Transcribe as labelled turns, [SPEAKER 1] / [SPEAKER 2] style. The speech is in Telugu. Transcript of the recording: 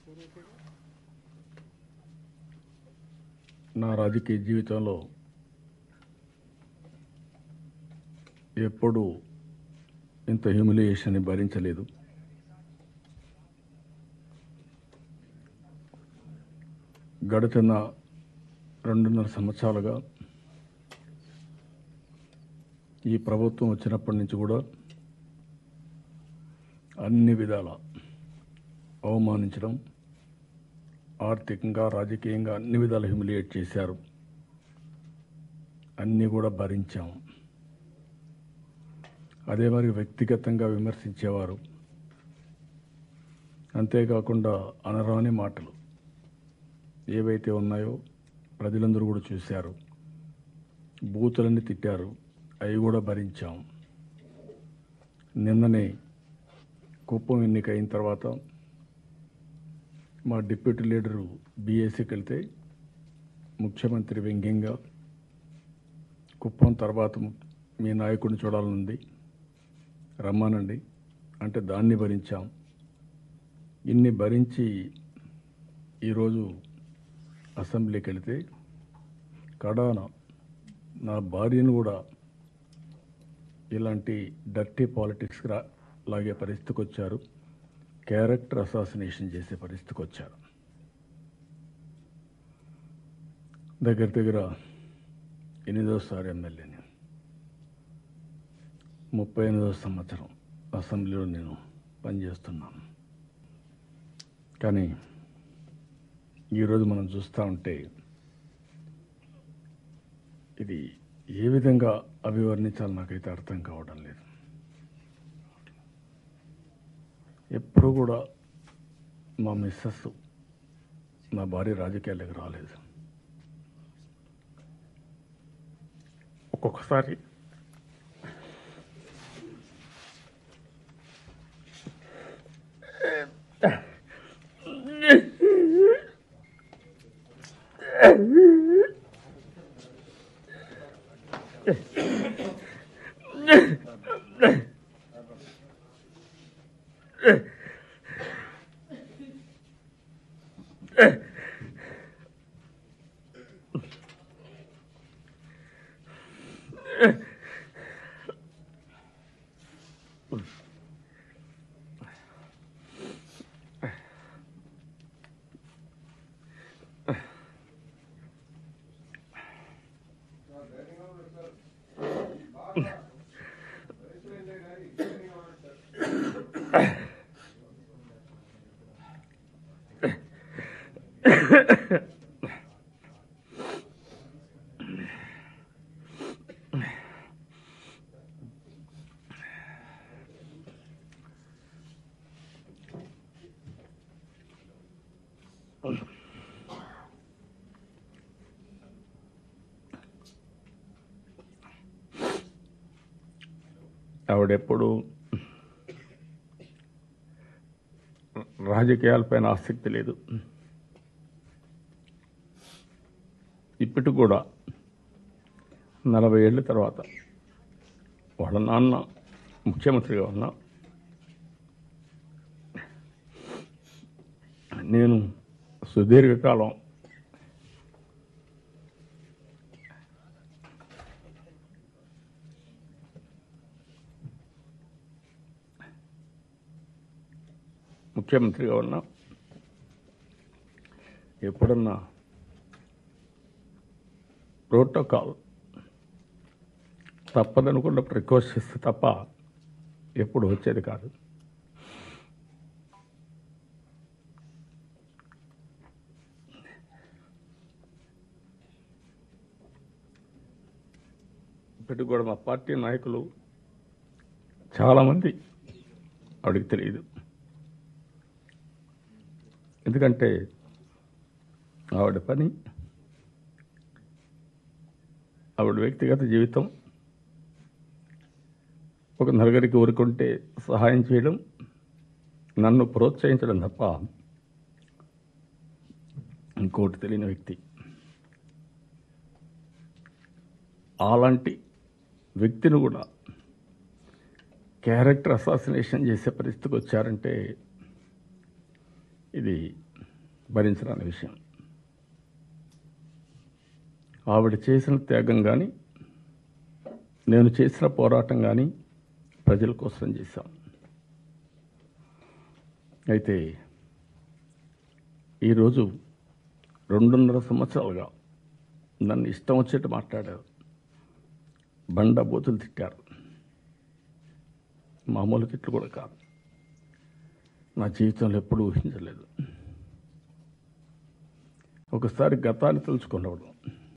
[SPEAKER 1] నా రాజకీయ జీవితంలో ఎప్పుడూ ఇంత హ్యూమిలియేషన్ భరించలేదు గడిచిన రెండున్నర సంవత్సరాలుగా ఈ ప్రభుత్వం వచ్చినప్పటి నుంచి కూడా అన్ని విధాల అవమానించడం ఆర్థికంగా రాజకీయంగా అన్ని విధాలు హ్యూమిలియేట్ చేశారు అన్నీ కూడా భరించాం అదే మరి వ్యక్తిగతంగా విమర్శించేవారు అంతేకాకుండా అనరాని మాటలు ఏవైతే ఉన్నాయో ప్రజలందరూ కూడా చూశారు బూతులన్నీ తిట్టారు అవి కూడా భరించాం నిన్ననే కుప్పం ఎన్నిక అయిన తర్వాత మా డిప్యూటీ లీడరు బీఏసీకి వెళ్తే ముఖ్యమంత్రి వ్యంగ్యంగా కుప్పం తర్వాత ము- మీ నాయకుడిని చూడాలనుంది రమ్మానండి అంటే దాన్ని భరించాం ఇన్ని భరించి ఈరోజు అసెంబ్లీకి వెళితే కడాన నా భార్యను కూడా ఇలాంటి డర్టీ పాలిటిక్స్ రా లాగే పరిస్థితికి వచ్చారు క్యారెక్టర్ అసాసినేషన్ చేసే పరిస్థితికి వచ్చారు దగ్గర దగ్గర ఎనిమిదోసారి ఎమ్మెల్యేని ముప్పై ఎనిమిదో సంవత్సరం అసెంబ్లీలో నేను పనిచేస్తున్నాను కానీ ఈరోజు మనం చూస్తూ ఉంటే ఇది ఏ విధంగా అభివర్ణించాలో నాకైతే అర్థం కావడం లేదు ఎప్పుడు కూడా మా మిస్సెస్ నా భార్య రాజకీయాలకు రాలేదు ఒక్కొక్కసారి ఆవిడెప్పుడు రాజకీయాలపైన ఆసక్తి లేదు ఇప్పటికి కూడా నలభై ఏళ్ళ తర్వాత వాళ్ళ నాన్న ముఖ్యమంత్రిగా ఉన్నా నేను సుదీర్ఘకాలం ముఖ్యమంత్రిగా ఉన్నా ఎప్పుడన్నా ప్రోటోకాల్ తప్పదనుకున్నప్పుడు రిక్వెస్ట్ చేస్తే తప్ప ఎప్పుడు వచ్చేది కాదు ఇప్పటికి కూడా మా పార్టీ నాయకులు చాలామంది ఆవిడకి తెలియదు ఎందుకంటే ఆవిడ పని ఆవిడ వ్యక్తిగత జీవితం ఒక నలుగురికి ఊరుకుంటే సహాయం చేయడం నన్ను ప్రోత్సహించడం తప్ప ఇంకోటి తెలియని వ్యక్తి అలాంటి వ్యక్తిని కూడా క్యారెక్టర్ అసాసినేషన్ చేసే పరిస్థితికి వచ్చారంటే ఇది భరించరాని విషయం ఆవిడ చేసిన త్యాగం కానీ నేను చేసిన పోరాటం కానీ ప్రజల కోసం చేశాం అయితే ఈరోజు రెండున్నర సంవత్సరాలుగా నన్ను ఇష్టం వచ్చేట్టు మాట్లాడారు బండ బూతులు తిట్టారు మామూలు తిట్లు కూడా కాదు నా జీవితంలో ఎప్పుడూ ఊహించలేదు ఒకసారి గతాన్ని తెలుసుకున్నప్పుడు